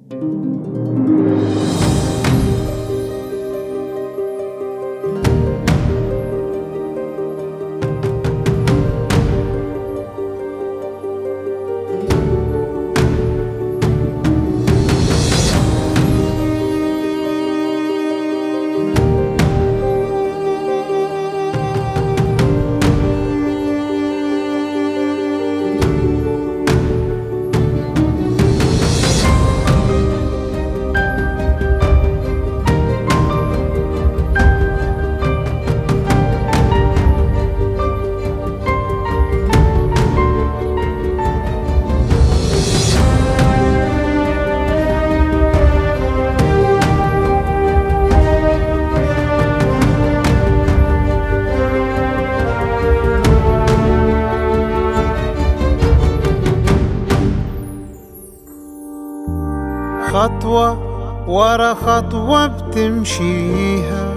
خطوة ورا خطوة بتمشيها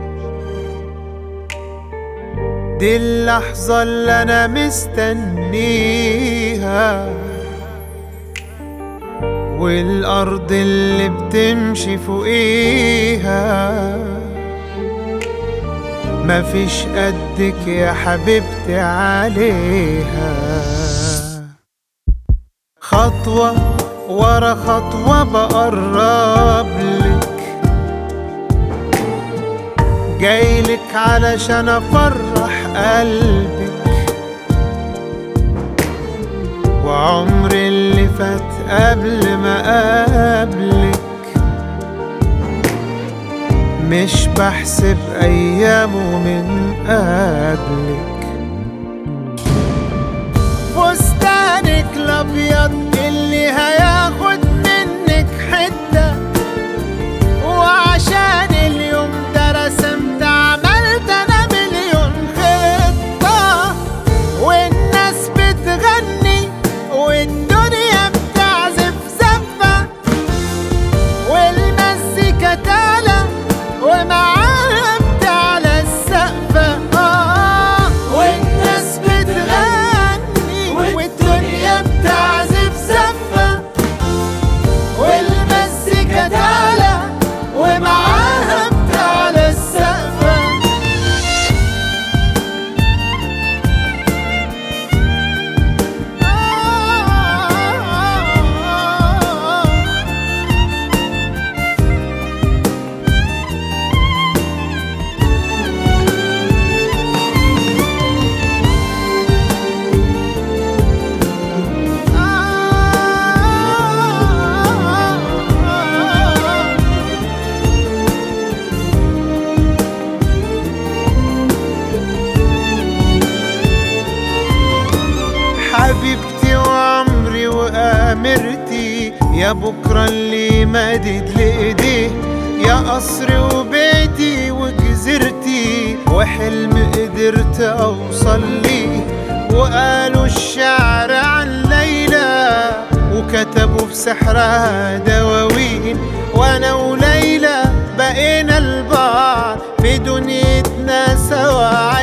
دي اللحظة اللي أنا مستنيها والأرض اللي بتمشي فوقيها مفيش قدك يا حبيبتي عليها خطوة ورا خطوة بقرب لك جايلك علشان افرح قلبك وعمر اللي فات قبل ما اقابلك مش بحسب ايامه من قبلك فستانك الابيض اللي هياخد منك حته وعشان اليوم ده رسمت عملت انا مليون خطه والناس بتغني والدنيا بتعزف زفه والمزيكا تعلى ومعاها بتعلى السقفة آه والناس بتغني والدنيا بتعزف زفة والمزيكا تعلى ومعاها بتعلى السقفة آه حبيبتي وعمري وامرتي يا بكره اللي مدد لايديه يا قصري وبيتي وجزيرتي وحلم قدرت اوصل ليه وقالوا الشعر عن ليلى وكتبوا في سحرها دواوين وانا وليلى بقينا البعض في دنيتنا سوا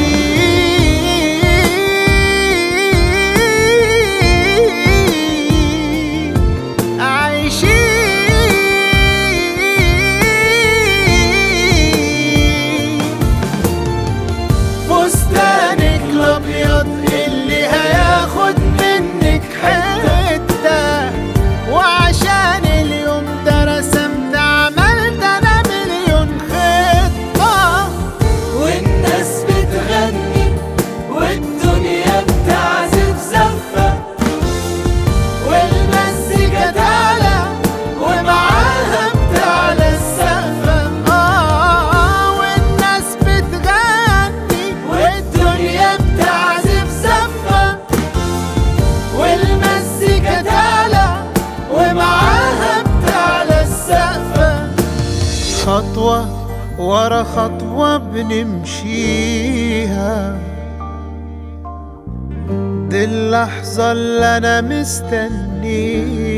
عايشين عايشين فستانك الابيض اللي هياخد منك حته وعشان اليوم ده رسمت عملت انا مليون خطه والناس بتغني والدنيا بتعزف زفة والمزيكا تعلى ومعاها بتعلى السقفة آه والناس بتغني والدنيا بتعزف زفة والمزيكا تعلى ومعاها بتعلى السقفة خطوة ورا خطوة بنمشيها دي اللحظة اللي أنا مستنيها